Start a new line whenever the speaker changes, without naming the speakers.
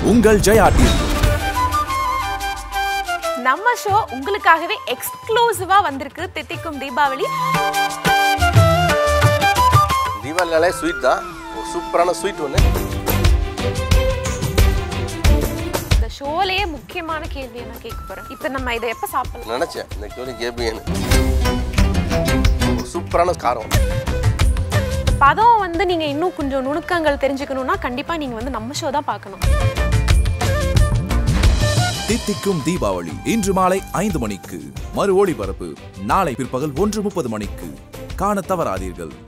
உங்கள் ஜெயா டிவி
நம்ம ஷோ உங்களுக்காகவே எக்ஸ்க்ளூசிவா வந்திருக்கு தித்திக்கும் தீபாவளி
தீபாவளினாலே ஸ்வீட் தான் ஒரு சூப்பரான ஸ்வீட் ஒன்று
இந்த ஷோலயே முக்கியமான கேள்வியை நான் கேட்க போறேன் இப்போ நம்ம இதை எப்ப சாப்பிடலாம்
நினச்சேன் இந்த கேள்வி கேட்பீங்கன்னு ஒரு சூப்பரான காரம்
பதம் வந்து நீங்க இன்னும் கொஞ்சம் நுணுக்கங்கள் தெரிஞ்சுக்கணும்னா கண்டிப்பா நீங்க வந்து நம்ம ஷோ தான் பார்க்கணும்
தித்திக்கும் தீபாவளி இன்று மாலை ஐந்து மணிக்கு மறு ஒளிபரப்பு நாளை பிற்பகல் ஒன்று முப்பது மணிக்கு காண தவறாதீர்கள்